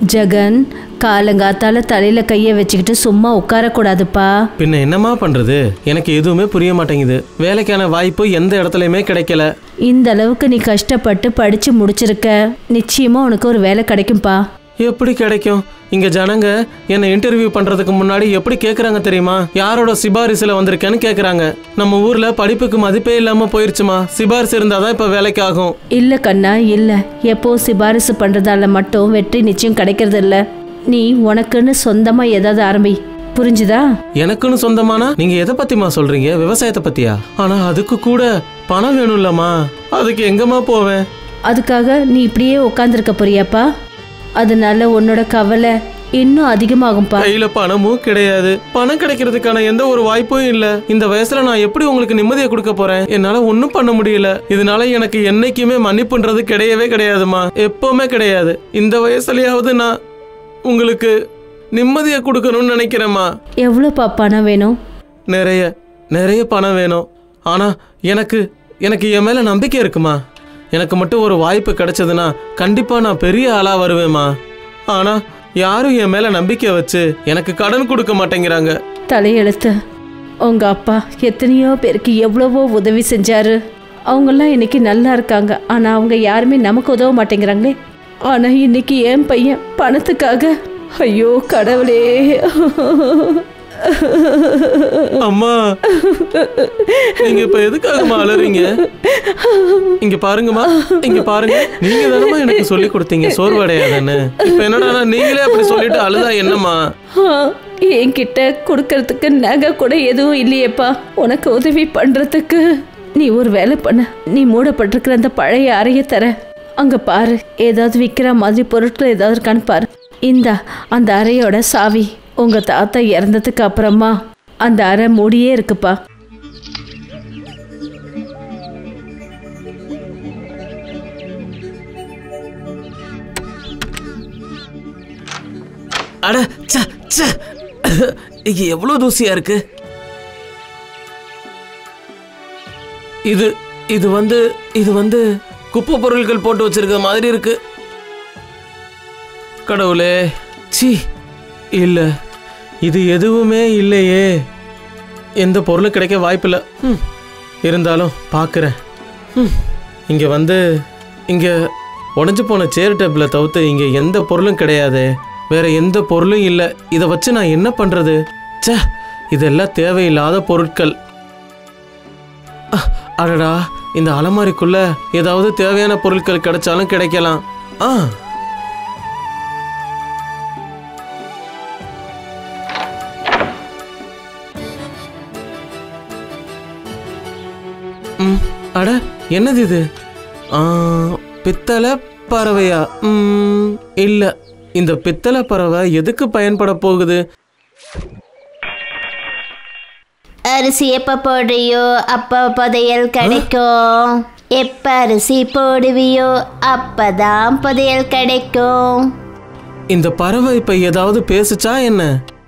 ஜெகன் காலங்காத்தால தலையில கைய வச்சுக்கிட்டு சும்மா உட்காரக்கூடாதுப்பா பின்ன என்னம்மா பண்றது எனக்கு எதுவுமே புரிய மாட்டேங்குது வேலைக்கான வாய்ப்பு எந்த இடத்துலையுமே கிடைக்கல இந்த அளவுக்கு நீ கஷ்டப்பட்டு படிச்சு முடிச்சிருக்க நிச்சயமா உனக்கு ஒரு வேலை கிடைக்கும்பா எப்படி கிடைக்கும் இங்க ஜனங்க என்னை இன்டர்வியூ பண்றதுக்கு முன்னாடி எப்படி கேக்குறாங்க தெரியுமா யாரோட சிபாரிசுல வந்திருக்கேன்னு கேக்குறாங்க நம்ம ஊர்ல படிப்புக்கு மதிப்பே இல்லாம போயிருச்சுமா சிபாரிசு இருந்தாதான் இப்ப வேலைக்கு ஆகும் இல்ல கண்ணா இல்ல எப்போ சிபாரிசு பண்றதால மட்டும் வெற்றி நிச்சயம் கிடைக்கிறது இல்ல நீ உனக்குன்னு சொந்தமா ஏதாவது ஆரம்பி புரிஞ்சுதா எனக்குன்னு சொந்தமானா நீங்க எதை பத்திமா சொல்றீங்க விவசாயத்தை பத்தியா ஆனா அதுக்கு கூட பணம் வேணும்லம்மா அதுக்கு எங்கம்மா போவேன் அதுக்காக நீ இப்படியே உட்காந்துருக்க போறியாப்பா அதனால உன்னோட கவலை இன்னும் அதிகமாகும்பா கையில பணமும் கிடையாது பணம் கிடைக்கிறதுக்கான எந்த ஒரு வாய்ப்பும் இல்ல இந்த வயசுல நான் எப்படி உங்களுக்கு நிம்மதியை கொடுக்க போறேன் என்னால ஒண்ணும் பண்ண முடியல இதனால எனக்கு என்னைக்குமே மன்னிப்புன்றது கிடையவே கிடையாதுமா எப்பவுமே கிடையாது இந்த வயசுலயாவது நான் உங்களுக்கு நிம்மதியை கொடுக்கணும்னு நினைக்கிறேம்மா எவ்வளோப்பா பணம் வேணும் நிறைய நிறைய பணம் வேணும் ஆனா எனக்கு எனக்கு என் மேல நம்பிக்கை இருக்குமா எனக்கு மட்டும் ஒரு வாய்ப்பு கிடைச்சதுன்னா கண்டிப்பா நான் பெரிய ஆளா வருவேம்மா ஆனா யாரும் என் மேல நம்பிக்கை வச்சு எனக்கு கடன் கொடுக்க மாட்டேங்கிறாங்க தலையெழுத்து உங்க அப்பா எத்தனையோ பேருக்கு எவ்வளவோ உதவி செஞ்சாரு அவங்கெல்லாம் இன்னைக்கு நல்லா இருக்காங்க ஆனா அவங்க யாருமே நமக்கு உதவ மாட்டேங்கிறாங்களே ஆனா இன்னைக்கு என் பையன் பணத்துக்காக ஐயோ கடவுளே அம்மா நீங்க இப்ப எதுக்காகமா அலறீங்க இங்க பாருங்கம்மா இங்க பாருங்க நீங்க தானம்மா எனக்கு சொல்லி கொடுத்தீங்க சோர்வடையாதன்னு இப்ப என்னடா நீங்களே அப்படி சொல்லிட்டு அழுதா என்னம்மா ஆ, என்கிட்ட கொடுக்கறதுக்கு நகை கூட எதுவும் இல்லையேப்பா உனக்கு உதவி பண்றதுக்கு நீ ஒரு வேலை பண்ண நீ மூடப்பட்டிருக்கிற அந்த பழைய அறைய தர அங்க பாரு ஏதாவது விற்கிற மாதிரி பொருட்கள் ஏதாவது இருக்கான்னு பாரு இந்தா அந்த அறையோட சாவி உங்க தாத்தா இறந்ததுக்கு அப்புறமா அந்த அறை மூடியே இருக்குப்பா அட ச்ச ச்ச இங்க எவ்வளவு தூசியா இருக்கு இது இது வந்து இது வந்து குப்பை பொருட்கள் போட்டு வச்சிருக்க மாதிரி இருக்கு கடவுளே சி இல்ல இது எதுவுமே இல்லையே எந்த பொருளும் கிடைக்க வாய்ப்பில்லை ம், இருந்தாலும் பார்க்குறேன் ம், இங்க வந்து இங்க உடஞ்சு போன சேர் டேபிளை தவிர்த்து இங்க எந்த பொருளும் கிடையாது வேற எந்த பொருளும் இல்லை இதை வச்சு நான் என்ன பண்றது ச்சே இதெல்லாம் தேவையில்லாத பொருட்கள் அஹ், அடடா இந்த அலமாரிக்குள்ள ஏதாவது தேவையான பொருட்கள் கிடைச்சாலும் கிடைக்கலாம் ஆ ம், அட என்னது இது ஆ, பித்தளை பறவையா ம், இல்ல இந்த பித்தளை பறவை எதுக்கு பயன்பட போகுது அரிசி எப்ப போடுறியோ அப்ப புதையல் கிடைக்கும் எப்ப அரிசி போடுவியோ அப்பதான் புதையல் கிடைக்கும் இந்த பறவை இப்ப ஏதாவது பேசுச்சா என்ன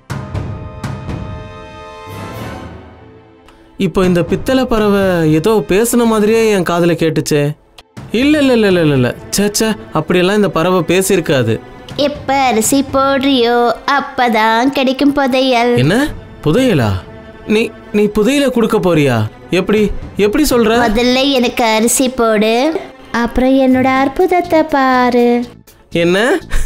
இப்போ இந்த பித்தளை பறவை ஏதோ பேசுன மாதிரியே என் காதுல கேட்டுச்சே இல்ல இல்ல இல்ல இல்ல இல்ல இல்ல ச்சே ச்சே அப்படியெல்லாம் இந்த பறவை பேசியிருக்காது எப்ப அரிசி போடுறியோ அப்பதான் கிடைக்கும் புதையல் என்ன புதையலா நீ நீ புதையல கொடுக்க போறியா எப்படி எப்படி சொல்ற முதல்ல எனக்கு அரிசி போடு அப்புறம் என்னோட அற்புதத்தை பாரு என்ன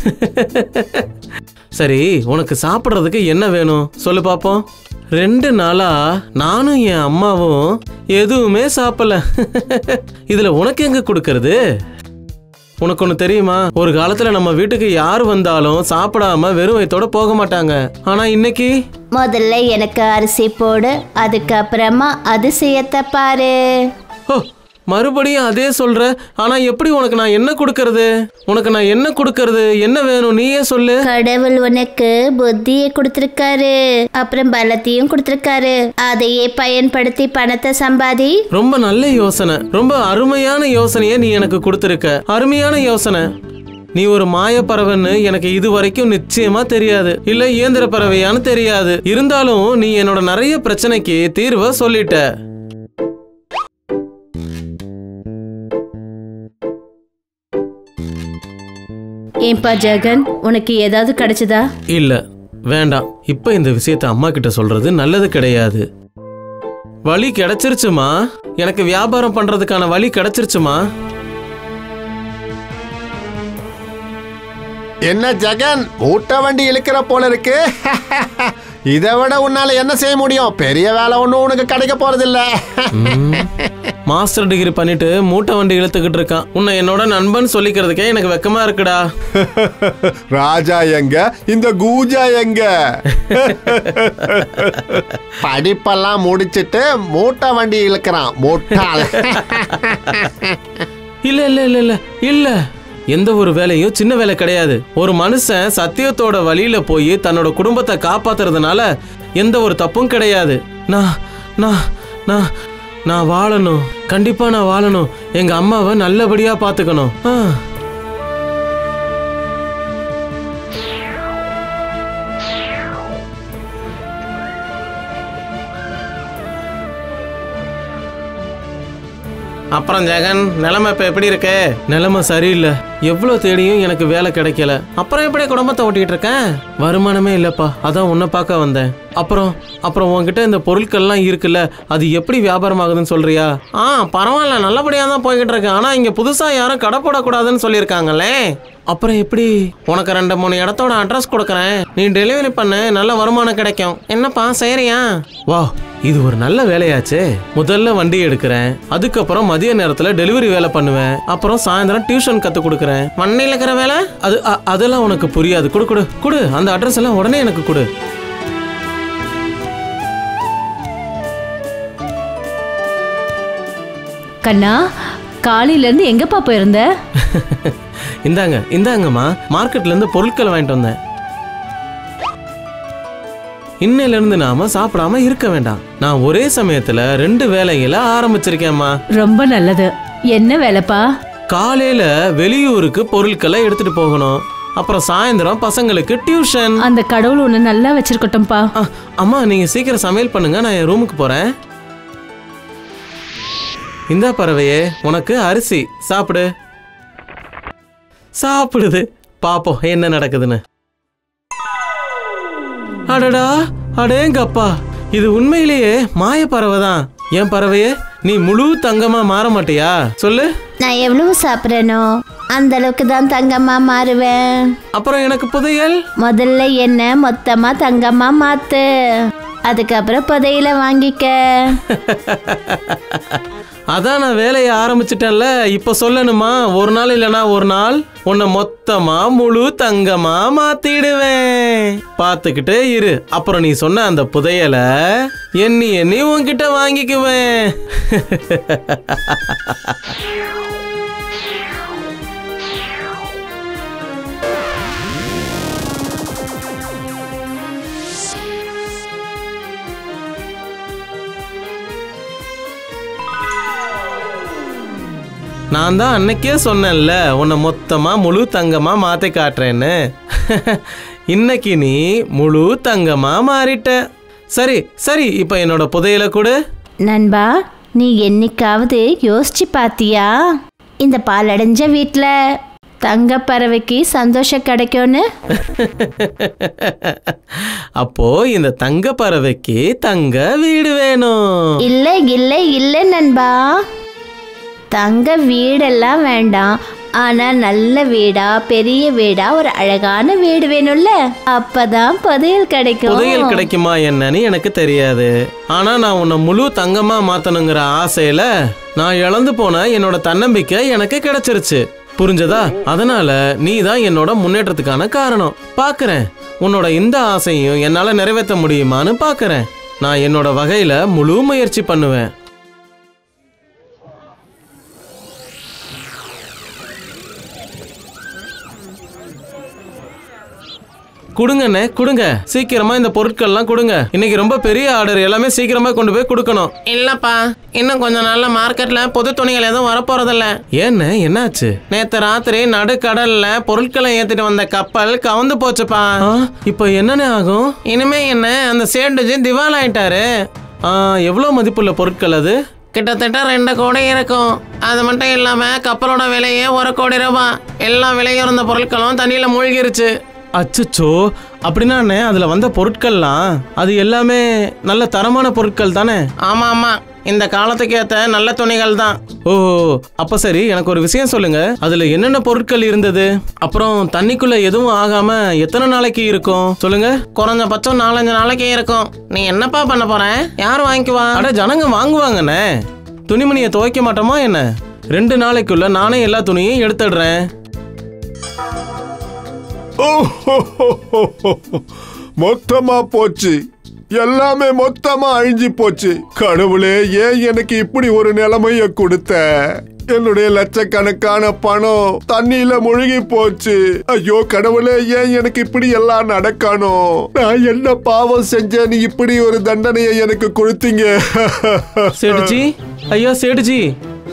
சரி உனக்கு சாப்பிட்றதுக்கு என்ன வேணும் சொல்லு பாப்போம் ரெண்டு நாளா நானும் என் அம்மாவும் எதுவுமே சாப்பிடல இதுல உனக்கு எங்க கொடுக்கறது உனக்கு ஒன்று தெரியுமா ஒரு காலத்துல நம்ம வீட்டுக்கு யார் வந்தாலும் சாப்பிடாம வெறும் வயித்தோட போக மாட்டாங்க ஆனா இன்னைக்கு முதல்ல எனக்கு அரிசி போடு அதுக்கப்புறமா அதிசயத்தை பாரு ஓ மறுபடியும் அதே சொல்ற ஆனா எப்படி உனக்கு நான் என்ன கொடுக்கறது உனக்கு நான் என்ன கொடுக்கறது என்ன வேணும் நீயே சொல்லு கடவுள் உனக்கு புத்தியை கொடுத்திருக்காரு அப்புறம் பலத்தையும் கொடுத்திருக்காரு அதையே பயன்படுத்தி பணத்தை சம்பாதி ரொம்ப நல்ல யோசனை ரொம்ப அருமையான யோசனையை நீ எனக்கு கொடுத்துருக்க அருமையான யோசனை நீ ஒரு மாய பறவைன்னு எனக்கு இது வரைக்கும் நிச்சயமா தெரியாது இல்ல இயந்திர பறவையான்னு தெரியாது இருந்தாலும் நீ என்னோட நிறைய பிரச்சனைக்கு தீர்வை சொல்லிட்ட ஏன்பா ஜெகன் உனக்கு ஏதாவது கிடைச்சதா இல்ல வேண்டாம் இப்ப இந்த விஷயத்த அம்மா கிட்ட சொல்றது நல்லது கிடையாது வழி கிடைச்சிருச்சுமா எனக்கு வியாபாரம் பண்றதுக்கான வழி கிடைச்சிருச்சுமா என்ன ஜெகன் மூட்டை வண்டி இழுக்கிற போல இருக்கு இதை விட உன்னால என்ன செய்ய முடியும் பெரிய வேலை ஒன்றும் உனக்கு கிடைக்க போறதில்ல மாஸ்டர் டிகிரி பண்ணிட்டு மூட்டை வண்டி இழுத்துக்கிட்டு இருக்கான் உன்னை என்னோட நண்பன் சொல்லிக்கிறதுக்கே எனக்கு வெக்கமா இருக்குடா ராஜா எங்க இந்த கூஜா எங்க படிப்பெல்லாம் முடிச்சிட்டு மூட்டை வண்டி இழுக்கிறான் முட்டாள் இல்ல இல்ல இல்ல இல்ல இல்ல எந்த ஒரு வேலையும் சின்ன வேலை கிடையாது ஒரு மனுஷன் சத்தியத்தோட வழியில போய் தன்னோட குடும்பத்தை காப்பாத்துறதுனால எந்த ஒரு தப்பும் கிடையாது நான் நான் நான் நான் வாழணும் கண்டிப்பா நான் வாழணும் எங்க அம்மாவை நல்லபடியா பாத்துக்கணும் ஆ. அப்புறம் ஜெகன் நிலைமை இப்ப எப்படி இருக்கு நிலைமை சரியில்லை எவ்வளவு தேடியும் எனக்கு வேலை கிடைக்கல அப்புறம் எப்படி குடும்பத்தை ஓட்டிட்டு இருக்கேன் வருமானமே இல்லப்பா அதான் உன்னை பார்க்க வந்தேன் அப்புறம் அப்புறம் உன்கிட்ட இந்த பொருட்கள்லாம் இருக்குல்ல அது எப்படி வியாபாரம் ஆகுதுன்னு சொல்றியா ஆ பரவாயில்ல நல்லபடியா தான் போய்கிட்டு இருக்கு ஆனா இங்க புதுசா யாரும் கடை போடக்கூடாதுன்னு சொல்லியிருக்காங்களே அப்புறம் எப்படி உனக்கு ரெண்டு மூணு இடத்தோட அட்ரஸ் கொடுக்குறேன் நீ டெலிவரி பண்ணு நல்ல வருமானம் கிடைக்கும் என்னப்பா செய்யறியா வா இது ஒரு நல்ல வேலையாச்சே முதல்ல வண்டி எடுக்கிறேன் அதுக்கப்புறம் மதிய நேரத்துல டெலிவரி வேலை பண்ணுவேன் அப்புறம் சாயந்தரம் டியூஷன் கத்து கொடுக்குறேன் வண்டியில் இருக்கிற வேலை அது அ- அதெல்லாம் உனக்கு புரியாது கொடு கொடு கொடு அந்த அட்ரஸ் எல்லாம் உடனே எனக்கு கொடு கண்ணா காலையில இருந்து எங்கப்பா போயிருந்த இந்தாங்க இந்தாங்கம்மா மார்க்கெட்ல இருந்து பொருட்கள் வாங்கிட்டு வந்தேன் இன்னையில இருந்து நாம சாப்பிடாம இருக்க வேண்டாம் நான் ஒரே சமயத்துல ரெண்டு வேலைகளை ஆரம்பிச்சிருக்கேம்மா ரொம்ப நல்லது என்ன வேலைப்பா காலையில வெளியூருக்கு பொருட்களை எடுத்துட்டு போகணும் அப்புறம் சாயந்தரம் பசங்களுக்கு டியூஷன் அந்த கடவுள் உன்னை நல்லா வச்சிருக்கட்டும்பா ஆ, அம்மா நீங்க சீக்கிரம் சமையல் பண்ணுங்க நான் என் ரூமுக்கு போறேன் இந்தா பறவையே உனக்கு அரிசி சாப்பிடு சாப்பிடுது பாப்போம் என்ன நடக்குதுன்னு அடடா அடேங்கப்பா இது உண்மையிலேயே மாய பறவை தான் என் பறவையே நீ முழு தங்கமா மாற மாட்டியா சொல்லு நான் எவ்வளவு சாப்பிட்றேனோ அந்த அளவுக்கு தான் தங்கமா மாறுவேன் அப்புறம் எனக்கு புதையல் முதல்ல என்ன மொத்தமா தங்கமா மாத்து அதுக்கப்புறம் புதையில வாங்கிக்க அதான் நான் வேலையை ஆரம்பிச்சிட்டேன்ல இப்ப சொல்லணுமா ஒரு நாள் இல்லனா ஒரு நாள் உன்னை மொத்தமா முழு தங்கமா மாத்திடுவேன் பார்த்துக்கிட்டே இரு அப்புறம் நீ சொன்ன அந்த புதையலை எண்ணி எண்ணி உன்கிட்ட வாங்கிக்குவேன் நான் தான் அன்னைக்கே சொன்னேன்ல உன்னை மொத்தமா முழு தங்கமா மாத்தி காட்டுறேன்னு இன்னைக்கு நீ முழு தங்கமா மாறிட்ட சரி சரி இப்போ என்னோட புதையலை கொடு நண்பா நீ என்னைக்காவது யோசிச்சு பாத்தியா இந்த பாலடைஞ்ச வீட்டில் தங்க பறவைக்கு சந்தோஷம் கிடைக்கும்னு அப்போ இந்த தங்க பறவைக்கு தங்க வீடு வேணும் இல்லை இல்லை இல்லை நண்பா தங்க வீடெல்லாம் வேண்டாம் ஆனா நல்ல வீடா பெரிய வீடா ஒரு அழகான வீடு வேணும்ல அப்பதான் புதையல் கிடைக்கும் புதையல் கிடைக்குமா என்னன்னு எனக்கு தெரியாது ஆனா நான் உன்னை முழு தங்கமா மாத்தணுங்கிற ஆசையில நான் இழந்து போன என்னோட தன்னம்பிக்கை எனக்கு கிடைச்சிருச்சு புரிஞ்சதா அதனால நீ தான் என்னோட முன்னேற்றத்துக்கான காரணம் பாக்குறேன் உன்னோட இந்த ஆசையும் என்னால நிறைவேற்ற முடியுமான்னு பாக்குறேன் நான் என்னோட வகையில முழு முயற்சி பண்ணுவேன் கொடுங்கண்ணே கொடுங்க சீக்கிரமா இந்த பொருட்கள்லாம் கொடுங்க இன்னைக்கு ரொம்ப பெரிய ஆர்டர் எல்லாமே சீக்கிரமா கொண்டு போய் கொடுக்கணும் இல்லப்பா இன்னும் கொஞ்ச நாள்ல மார்க்கெட்ல புது துணிகள் எதுவும் வரப்போறதில்ல ஏண்ணே என்னாச்சு நேத்து ராத்திரி நடுக்கடல்ல பொருட்களை ஏத்திட்டு வந்த கப்பல் கவுந்து போச்சுப்பா இப்போ என்னண்ணே ஆகும் இனிமே என்ன அந்த சேண்டுஜி திவால் ஆயிட்டாரு ஆ, எவ்வளவு மதிப்புள்ள பொருட்கள் அது கிட்டத்தட்ட ரெண்டு கோடி இருக்கும் அது மட்டும் இல்லாம கப்பலோட விலையே ஒரு கோடி ரூபாய் எல்லா விலையுறந்த பொருட்களும் தண்ணியில மூழ்கிருச்சு அச்சச்சோ அப்படின்னா அண்ணே அதுல வந்த பொருட்கள்லாம் அது எல்லாமே நல்ல தரமான பொருட்கள் தானே ஆமா ஆமா இந்த காலத்துக்கு ஏத்த நல்ல துணிகள் தான் ஓ அப்ப சரி எனக்கு ஒரு விஷயம் சொல்லுங்க அதுல என்னென்ன பொருட்கள் இருந்தது அப்புறம் தண்ணிக்குள்ள எதுவும் ஆகாம எத்தனை நாளைக்கு இருக்கும் சொல்லுங்க குறைஞ்சபட்சம் நாலஞ்சு நாளைக்கு இருக்கும் நீ என்னப்பா பண்ண போற யார் வாங்கிக்குவா அட ஜனங்க வாங்குவாங்கண்ணே துணிமணியை துவைக்க மாட்டோமா என்ன ரெண்டு நாளைக்குள்ள நானே எல்லா துணியும் எடுத்துடுறேன் மொத்தமா போச்சு எல்லாமே மொத்தமா அழிஞ்சு போச்சு கடவுளே ஏன் எனக்கு இப்படி ஒரு நிலைமைய கொடுத்த என்னுடைய லட்சக்கணக்கான பணம் தண்ணியில முழுகி போச்சு ஐயோ கடவுளே ஏன் எனக்கு இப்படி எல்லாம் நடக்கணும் நான் என்ன பாவம் செஞ்சேன் நீ இப்படி ஒரு தண்டனையை எனக்கு கொடுத்தீங்க சேடுஜி ஐயா சேடுஜி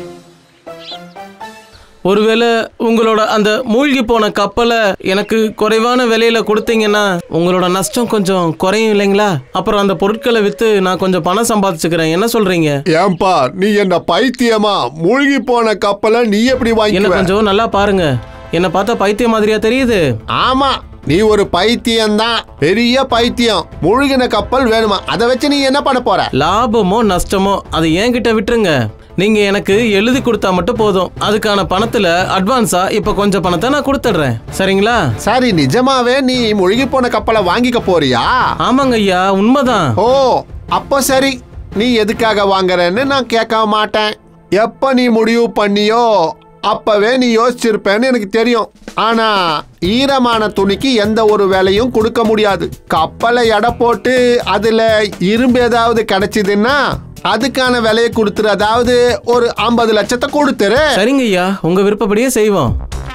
ஒருவேளை உங்களோட அந்த மூழ்கி போன கப்பலை எனக்கு குறைவான விலையில கொடுத்தீங்கன்னா உங்களோட நஷ்டம் கொஞ்சம் குறையும் இல்லைங்களா அப்புறம் அந்த பொருட்களை வித்து நான் கொஞ்சம் பணம் சம்பாதிச்சுக்கிறேன் என்ன சொல்றீங்க ஏன்பா நீ என்ன பைத்தியமா மூழ்கி போன கப்பலை நீ எப்படி என்ன வாங்கி கொஞ்சம் நல்லா பாருங்க என்ன பார்த்தா பைத்தியம் மாதிரியா தெரியுது ஆமா நீ ஒரு பைத்தியம்தான் பெரிய பைத்தியம் முழுகின கப்பல் வேணுமா அதை வச்சு நீ என்ன பண்ண போற லாபமோ நஷ்டமோ அதை என்கிட்ட விட்டுருங்க நீங்க எனக்கு எழுதி கொடுத்தா மட்டும் போதும் அதுக்கான பணத்துல அட்வான்ஸா இப்ப கொஞ்சம் பணத்தை நான் கொடுத்துடுறேன் சரிங்களா சரி நிஜமாவே நீ முழுகி போன கப்பலை வாங்கிக்க போறியா ஆமாங்க ஐயா உண்மைதான் ஓ அப்போ சரி நீ எதுக்காக வாங்குறேன்னு நான் கேட்க மாட்டேன் எப்ப நீ முடிவு பண்ணியோ அப்பவே நீ யோசிச்சிருப்பேன்னு எனக்கு தெரியும் ஆனா ஈரமான துணிக்கு எந்த ஒரு வேலையும் கொடுக்க முடியாது கப்பலை எடை போட்டு அதுல இரும்பு ஏதாவது கிடைச்சதுன்னா அதுக்கான விலையை கொடுத்துரு அதாவது ஒரு ஐம்பது லட்சத்தை கொடுத்துரு சரிங்க ஐயா உங்க விருப்பப்படியே செய்வோம்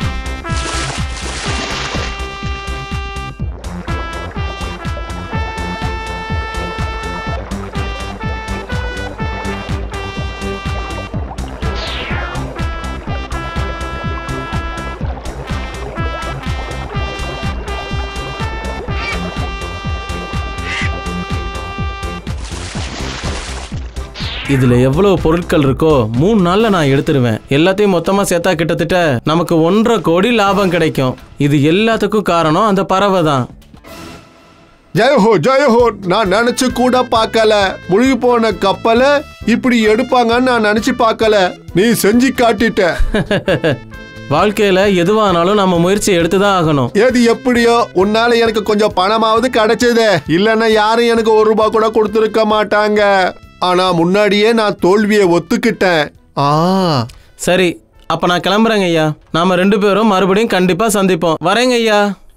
இதுல எவ்வளவு பொருட்கள் இருக்கோ மூணு நாள்ல நான் எடுத்துருவேன் எல்லாத்தையும் மொத்தமா சேர்த்தா கிட்டத்தட்ட நமக்கு ஒன்றரை கோடி லாபம் கிடைக்கும் இது எல்லாத்துக்கும் காரணம் அந்த பறவை தான் ஜெயஹோ ஜெயஹோ நான் நினைச்சு கூட பார்க்கல முழுகி போன கப்பலை இப்படி எடுப்பாங்கன்னு நான் நினைச்சு பார்க்கல நீ செஞ்சு காட்டிட்ட வாழ்க்கையில எதுவானாலும் நம்ம முயற்சி எடுத்துதான் ஆகணும் ஏது எப்படியோ உன்னால எனக்கு கொஞ்சம் பணமாவது கிடைச்சது இல்லைன்னா யாரும் எனக்கு ஒரு ரூபாய் கூட கொடுத்துருக்க மாட்டாங்க ஆனா முன்னாடியே நான் தோல்வியை ஒத்துக்கிட்டேன் ஆ சரி அப்ப நான் கிளம்புறேங்க ஐயா நாம ரெண்டு பேரும் மறுபடியும் கண்டிப்பா சந்திப்போம் வரேங்க ஐயா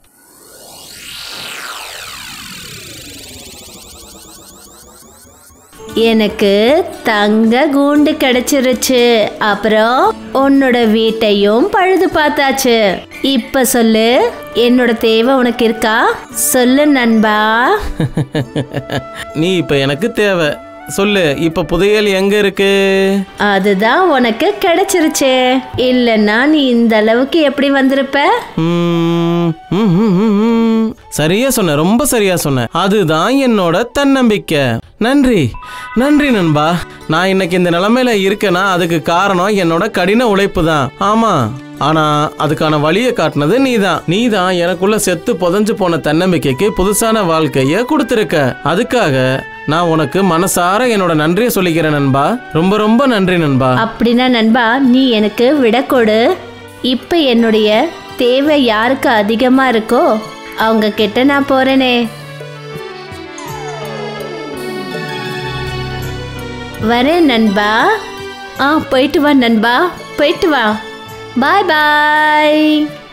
எனக்கு தங்க கூண்டு கிடைச்சிருச்சு அப்புறம் உன்னோட வீட்டையும் பழுது பார்த்தாச்சு இப்ப சொல்லு என்னோட தேவை உனக்கு இருக்கா சொல்லு நண்பா நீ இப்ப எனக்கு தேவை சொல்லு இப்ப புதையல் எங்க இருக்கு அதுதான் உனக்கு கிடைச்சிருச்சே இல்லைன்னா நீ இந்த அளவுக்கு எப்படி வந்திருப்ப ம், ம், ம், ம், ம். சரியா சொன்ன ரொம்ப சரியா சொன்ன அதுதான் என்னோட தன்னம்பிக்கை நன்றி நன்றி நண்பா நான் இன்னைக்கு இந்த நிலைமையில இருக்கேனா அதுக்கு காரணம் என்னோட கடின உழைப்பு தான் ஆமா ஆனா அதுக்கான வழியை காட்டினது நீதான் நீதான் எனக்குள்ள செத்து புதைஞ்சு போன தன்னம்பிக்கைக்கு புதுசான வாழ்க்கைய கொடுத்துருக்க அதுக்காக நான் உனக்கு மனசார என்னோட நன்றியை சொல்லிக்கிறேன் நண்பா ரொம்ப ரொம்ப நன்றி நண்பா அப்படின்னா நண்பா நீ எனக்கு விட கொடு இப்ப என்னுடைய தேவை யாருக்கு அதிகமா இருக்கோ அவங்க கிட்ட நான் போறேனே வரேன் நண்பா ஆ போயிட்டு வா நண்பா போயிட்டு வா பாய் பாய்